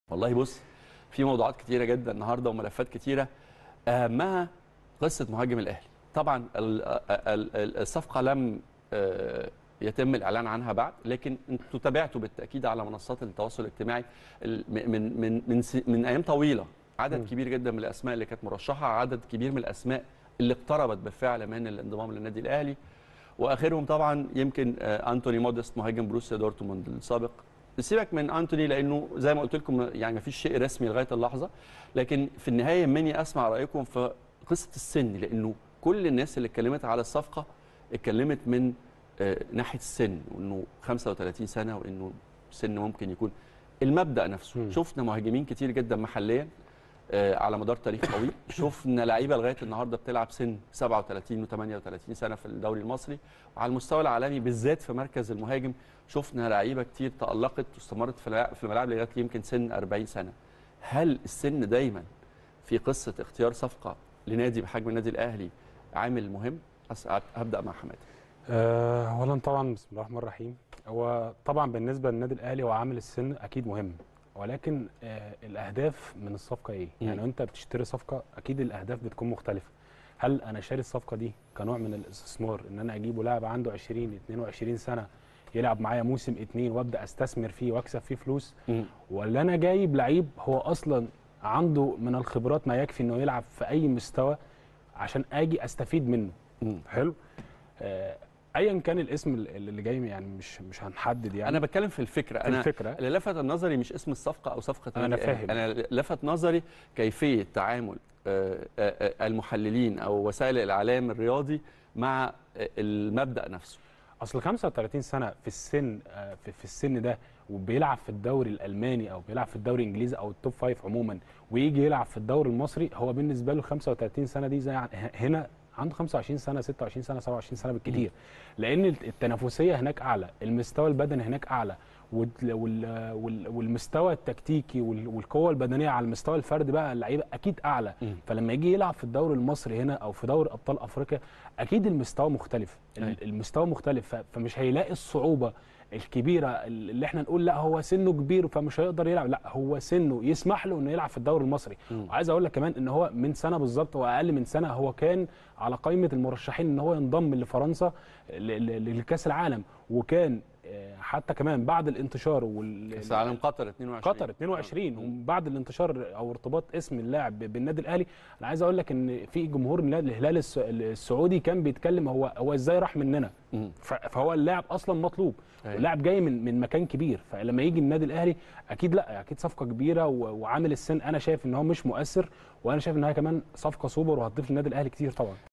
والله بص في موضوعات كتيره جدا النهارده وملفات كتيره اهمها قصه مهاجم الاهلي طبعا ال- ال- ال- الصفقه لم آه، يتم الاعلان عنها بعد لكن انتوا تابعتوا بالتاكيد على منصات التواصل الاجتماعي ال- من من من س- من ايام طويله عدد كبير جدا من الاسماء اللي كانت مرشحه عدد كبير من الاسماء اللي اقتربت بالفعل من الانضمام للنادي الاهلي واخرهم طبعا يمكن آه، انتوني موديست مهاجم بروسيا دورتموند السابق سيبك من انتوني لانه زي ما قلت لكم يعني ما فيش شيء رسمي لغايه اللحظه لكن في النهايه مني اسمع رايكم في قصه السن لانه كل الناس اللي اتكلمت على الصفقه اتكلمت من آه، ناحيه السن وانه 35 سنه وانه سن ممكن يكون المبدا نفسه مم. شفنا مهاجمين كتير جدا محليا آه، على مدار تاريخ طويل شفنا لعيبه لغايه النهارده بتلعب سن 37 و38 سنه في الدوري المصري وعلى المستوى العالمي بالذات في مركز المهاجم شفنا لعيبه كتير تالقت واستمرت في الملاعب- في الملاعب لغايه يمكن سن 40 سنه هل السن دايما في قصه اختيار صفقه لنادي بحجم النادي الاهلي عامل مهم أس- هبدا مع حماده آه، اولا طبعا بسم الله الرحمن الرحيم هو طبعا بالنسبه للنادي الاهلي هو عامل السن اكيد مهم ولكن آه الاهداف من الصفقه ايه؟ مم. يعني وانت بتشتري صفقه اكيد الاهداف بتكون مختلفه. هل انا شاري الصفقه دي كنوع من الاستثمار ان انا اجيبه لاعب عنده 20 22 سنه يلعب معايا موسم اتنين وابدا استثمر فيه واكسب فيه فلوس ولا انا جايب لعيب هو اصلا عنده من الخبرات ما يكفي انه يلعب في اي مستوى عشان اجي استفيد منه مم. حلو آه، ايا كان الاسم اللي اللي جاي يعني مش مش هنحدد يعني انا بتكلم في الفكره في انا الفكره اللي لفت نظري مش اسم الصفقه او صفقه أنا النادي الأهلي. فاهم. انا لفت نظري كيفيه تعامل آه، آه، آه، المحللين او وسائل الاعلام الرياضي مع آه، المبدا نفسه اصل 35 سنه في السن آه، في, في السن ده وبيلعب في الدوري الالماني او بيلعب في الدوري الانجليزي او التوب فايف عموما ويجي يلعب في الدوري المصري هو بالنسبه له 35 سنه دي زي عن- هنا عنده 25 سنه 26 سنه 27 سنه بالكثير لان التنافسيه هناك اعلى المستوى البدني هناك اعلى وال- وال- وال- والمستوى التكتيكي وال- والقوه البدنيه على المستوى الفردي بقى اللعيبه اكيد اعلى مم. فلما يجي يلعب في الدوري المصري هنا او في دوري ابطال افريقيا اكيد المستوى مختلف أيوة. المستوى مختلف ف- فمش هيلاقي الصعوبه الكبيره اللي احنا نقول لا هو سنه كبير فمش هيقدر يلعب لا هو سنه يسمح له انه يلعب في الدوري المصري مم. وعايز اقول لك كمان ان هو من سنه بالظبط واقل من سنه هو كان على قائمه المرشحين ان هو ينضم لفرنسا ل- ل- لكاس العالم وكان آه، حتى كمان بعد الانتشار وال كاس العالم قطر 22 قطر 22 وبعد الانتشار او ارتباط اسم اللاعب بالنادي الاهلي انا عايز اقول لك ان في جمهور الهلال الس- السعودي كان بيتكلم هو هو ازاي راح مننا مم. ف- فهو اللاعب اصلا مطلوب أيوة. واللاعب جاي من من مكان كبير فلما يجي النادي الاهلي اكيد لا اكيد صفقه كبيره و- وعامل السن انا شايف ان هو مش مؤثر وانا شايف ان هي كمان صفقه سوبر وهتضيف للنادي الاهلي كتير طبعا